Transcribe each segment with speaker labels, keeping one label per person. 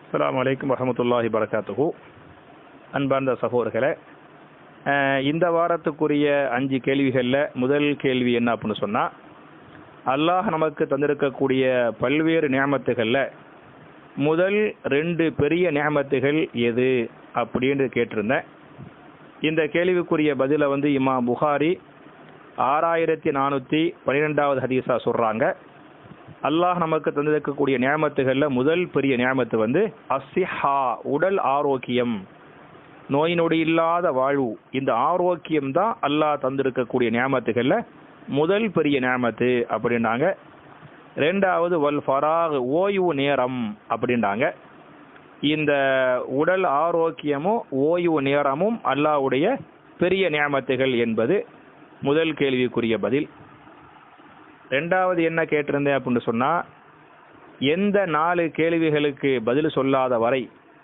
Speaker 1: அஸ்ஸலாமு அலைக்கும் வரஹமத்துல்லாஹி வரகாத்துஹு அன்பார்ந்த சகோதரர்களே அஹ், இந்த வாரத்துக்குரிய அஞ்சு கேள்விகளில் முதல் கேள்வி என்ன அப்படின்னு சொன்னால் அல்லாஹ் நமக்கு தந்திருக்கக்கூடிய பல்வேறு நியமத்துகளில் முதல் ரெண்டு பெரிய நியமத்துகள் எது அப்படின்னு கேட்டிருந்தேன் இந்த கேள்விக்குரிய பதிலை வந்து இமாம் புகாரி ஆறாயிரத்தி நானூற்றி பன்னிரெண்டாவது ஹதீஸா சொல்கிறாங்க அல்லாஹ் நமக்கு தந்திருக்கக்கூடிய நியமத்துகளில் முதல் பெரிய நியமத்து வந்து அஸ்ஸிஹா உடல் ஆரோக்கியம் நோய் நொடி இல்லாத வாழ்வு இந்த ஆரோக்கியம் தான் அல்லாஹ் தந்திருக்கக்கூடிய நியமத்துகளில் முதல் பெரிய நியமத்து அப்படின்னாங்க ரெண்டாவது வல் ஃபராக் ஓய்வு நேரம் அப்படின்னாங்க இந்த உடல் ஆரோக்கியமும் ஓய்வு நேரமும் அல்லாஹ்வுடைய பெரிய நியமத்துகள் என்பது முதல் கேள்விக்குரிய பதில் ரெண்டாவது என்ன கேட்டிருந்தேன் அப்படின்னு சொன்னா எந்த நாலு கேள்விகளுக்கு பதில் சொல்லாத வரை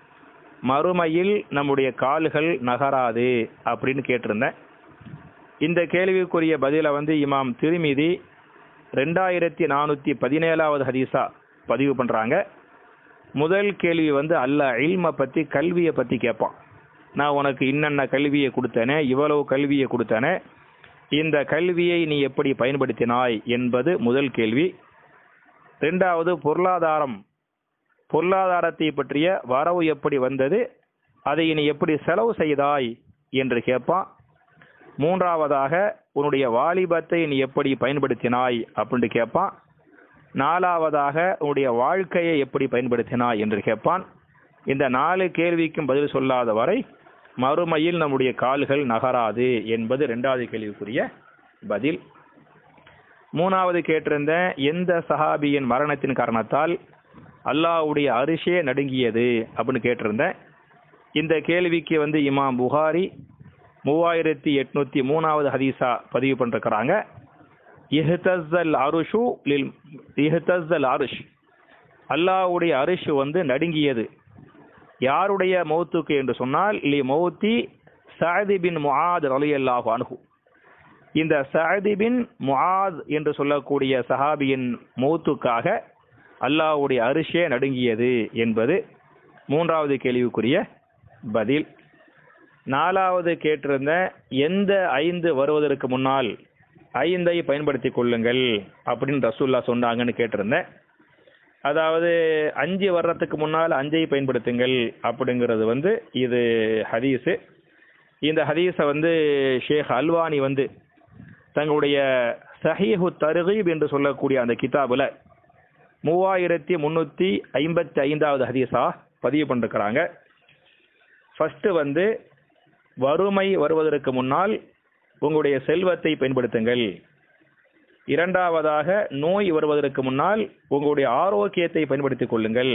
Speaker 1: மறுமையில் நம்முடைய கால்கள் நகராது அப்படின்னு கேட்டிருந்தேன் இந்த கேள்விக்குரிய பதிலை வந்து இமாம் திருமிதி ரெண்டாயிரத்தி நானூற்றி பதினேழாவது ஹதீஸா பதிவு பண்ணுறாங்க முதல் கேள்வி வந்து அல்ல இல்மை பற்றி கல்வியை பற்றி கேட்பான் நான் உனக்கு இன்னென்ன கல்வியை கொடுத்தேனே இவ்வளவு கல்வியை கொடுத்தேனே இந்த கல்வியை நீ எப்படி பயன்படுத்தினாய் என்பது முதல் கேள்வி ரெண்டாவது பொருளாதாரம் பொருளாதாரத்தை பற்றிய வரவு எப்படி வந்தது அதை நீ எப்படி செலவு செய்தாய் என்று கேட்பான் மூன்றாவதாக உன்னுடைய வாலிபத்தை நீ எப்படி பயன்படுத்தினாய் அப்படின்னு கேட்பான் நாலாவதாக உன்னுடைய வாழ்க்கையை எப்படி பயன்படுத்தினாய் என்று கேட்பான் இந்த நாலு கேள்விக்கும் பதில் சொல்லாத வரை மறுமையில் நம்முடைய கால்கள் நகராது என்பது ரெண்டாவது கேள்விக்குரிய பதில் மூணாவது கேட்டிருந்தேன் எந்த சஹாபியின் மரணத்தின் காரணத்தால் அல்லாஹ்வுடைய அரிசே நடுங்கியது அப்படின்னு கேட்டிருந்தேன் இந்த கேள்விக்கு வந்து இமாம் புகாரி மூவாயிரத்தி எட்நூத்தி மூணாவது ஹதீஸா பதிவு பண்ணிருக்கிறாங்க இஹ்தஸ்ஸல் அருஷு லில் இஹ்தஸ்ஸல் அருஷ் அல்லாஹ்வுடைய அரிஷ் வந்து நடுங்கியது யாருடைய மௌத்துக்கு என்று சொன்னால் லி மௌத்தி சஅதி பின் முஆத் ரலியல்லாஹு அன்ஹு இந்த சஅதி பின் முஆத் என்று சொல்லக்கூடிய சஹாபியின் மௌத்துக்காக அல்லாஹ்வுடைய அரிஷே நடுங்கியது என்பது மூன்றாவது கேள்விக்குரிய பதில் நாலாவது கேட்டிருந்த எந்த ஐந்து வருவதற்கு முன்னால் ஐந்தை பயன்படுத்திக் கொள்ளுங்கள் அப்படின்னு ரசூல்லா சொன்னாங்கன்னு கேட்டிருந்தேன் அதாவது அஞ்சு வர்றதுக்கு முன்னால் அஞ்சை பயன்படுத்துங்கள் அப்படிங்கிறது வந்து இது ஹதீஸு இந்த ஹதீஸை வந்து ஷேக் அல்வானி வந்து தங்களுடைய சஹீஹு தருகீப் என்று சொல்லக்கூடிய அந்த கிதாபில் மூவாயிரத்தி முந்நூற்றி ஐம்பத்தி ஐந்தாவது ஹதீஸா பதிவு பண்ணிருக்கிறாங்க ஃபஸ்ட்டு வந்து வறுமை வருவதற்கு முன்னால் உங்களுடைய செல்வத்தை பயன்படுத்துங்கள் இரண்டாவதாக நோய் வருவதற்கு முன்னால் உங்களுடைய ஆரோக்கியத்தை பயன்படுத்திக் கொள்ளுங்கள்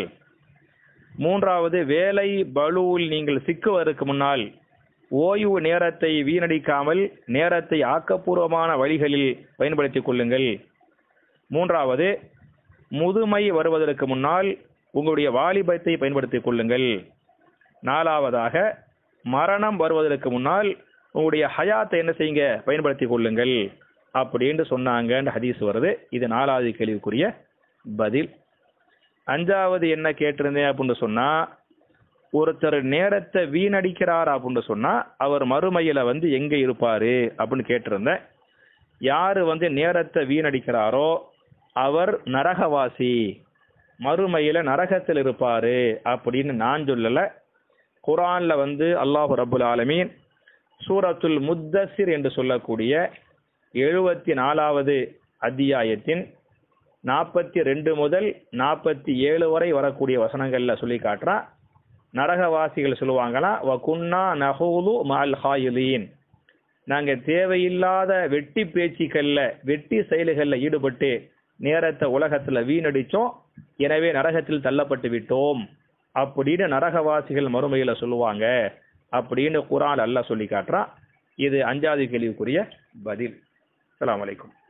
Speaker 1: மூன்றாவது வேலை பலுவில் நீங்கள் சிக்குவதற்கு முன்னால் ஓய்வு நேரத்தை வீணடிக்காமல் நேரத்தை ஆக்கப்பூர்வமான வழிகளில் பயன்படுத்திக் கொள்ளுங்கள் மூன்றாவது முதுமை வருவதற்கு முன்னால் உங்களுடைய வாலிபத்தை பயன்படுத்திக் கொள்ளுங்கள் நாலாவதாக மரணம் வருவதற்கு முன்னால் உங்களுடைய ஹயாத்தை என்ன செய்யுங்க பயன்படுத்திக் கொள்ளுங்கள் அப்படின்னு சொன்னாங்கன்னு ஹதீஸ் வருது இது நாலாவது கேள்விக்குரிய பதில் அஞ்சாவது என்ன கேட்டிருந்தேன் அப்படின்னு சொன்னா ஒருத்தர் நேரத்தை வீணடிக்கிறார் அப்படின்னு சொன்னா அவர் மறுமையில வந்து எங்க இருப்பாரு அப்படின்னு கேட்டிருந்தேன் யாரு வந்து நேரத்தை வீணடிக்கிறாரோ அவர் நரகவாசி மறுமையில நரகத்தில் இருப்பாரு அப்படின்னு நான் சொல்லல குரான்ல வந்து அல்லாஹு ரபுல் ஆலமீன் சூரத்துல் முத்தசிர் என்று சொல்லக்கூடிய எழுபத்தி நாலாவது அத்தியாயத்தின் நாற்பத்தி ரெண்டு முதல் நாற்பத்தி ஏழு வரை வரக்கூடிய வசனங்கள்ல சொல்லி காட்டுறான் நரகவாசிகள் சொல்லுவாங்களா வ குன்னா நஹூலு மால் ஹாயிலீன் நாங்க தேவையில்லாத வெட்டி பேச்சுக்கள்ல வெட்டி செயல்களில் ஈடுபட்டு நேரத்தை உலகத்துல வீணடிச்சோம் எனவே நரகத்தில் தள்ளப்பட்டு விட்டோம் அப்படின்னு நரகவாசிகள் மறுமையில சொல்லுவாங்க அப்படின்னு குரான் அல்லாஹ் சொல்லி காட்டுறான் இது அஞ்சாவது கேள்விக்குரிய பதில் அஸ்ஸலாமு அலைக்கும்